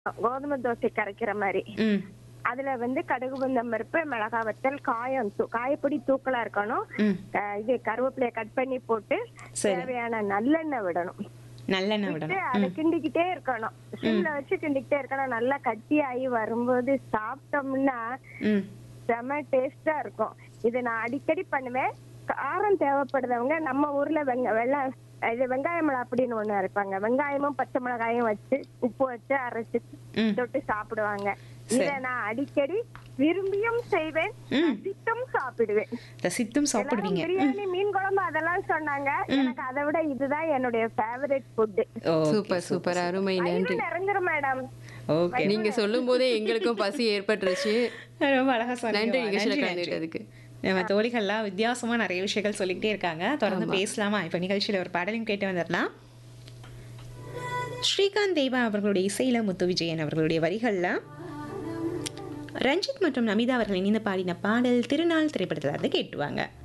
கோதுமை தோசை கரைக்கிற மாதிரி ம் அதுல வந்து கடுகு உளுந்தம் பருப்பு மிளகாய் வத்தல் காயம் தூ- காயப்பொடி தூக்கலா இருக்கணும் ம் க- இது கருவேப்பிலைய கட் பண்ணி போட்டு சரி. தேவையான நல்லெண்ணெய் விடணும் நல்லெண்ணெய் விட்டு விடணும் அதை கிண்டிக்கிட்டே இருக்கணும் சிம்ல வச்சு கிண்டிக்கிட்டே இருக்கணும் நல்லா கட்டியாகி வரும்போது சாப்பிட்டோம்னா ம் செம டேஸ்டா இருக்கும் இது நான் அடிக்கடி பண்ணுவேன் காரம் தேவைப்படுறவங்க நம்ம ஊர்ல வெங்க வெள்ளை இது வெங்காய மிளகா அப்படின்னு ஒண்ணு அரைப்பாங்க வெங்காயமும் பச்சை மிளகாயும் வச்சு உப்பு வச்சு அரைச்சு ம். தொட்டு சாப்பிடுவாங்க இத நான் அடிக்கடி விரும்பியும் செய்வேன் ரசித்தும் சாப்பிடுவேன் ரசித்தும் எல்லாரும் சாப்பிடுவீங்க பிரியாணி மீன் குழம்பு அதெல்லாம் சொன்னாங்க எனக்கு அதை விட இதுதான் என்னுடைய ஃபேவரட் ஃபுட் சூப்பர் சூப்பர் அருமை நன்றி இறங்குறோம் மேடம் ஓகே நீங்க சொல்லும் போதே எங்களுக்கும் பசி ஏற்பட்டுருச்சு ரொம்ப அழகா நன்றி சொன்னீங்க நிகழ்ச்சியில நன்றி, நன்றி. கலந்துக்கிட்டதுக்கு நம்ம தோழிகள்லாம் வித்தியாசமா நிறைய விஷயங்கள் சொல்லிக்கிட்டே இருக்காங்க தொடர்ந்து பேசலாமா இப்ப நிகழ்ச்சியில ஒரு பாடலையும் கேட்டு வந்துடலாம் ஸ்ரீகாந்த் தேவா அவர்களுடைய இசையில முத்து விஜயன் அவர்களுடைய வரிகள்ல ரஞ்சித் மற்றும் நமிதா அவர்கள் இணைந்து பாடின பாடல் திருநாள் திரைப்படத்துல இருந்து கேட்டுவாங்க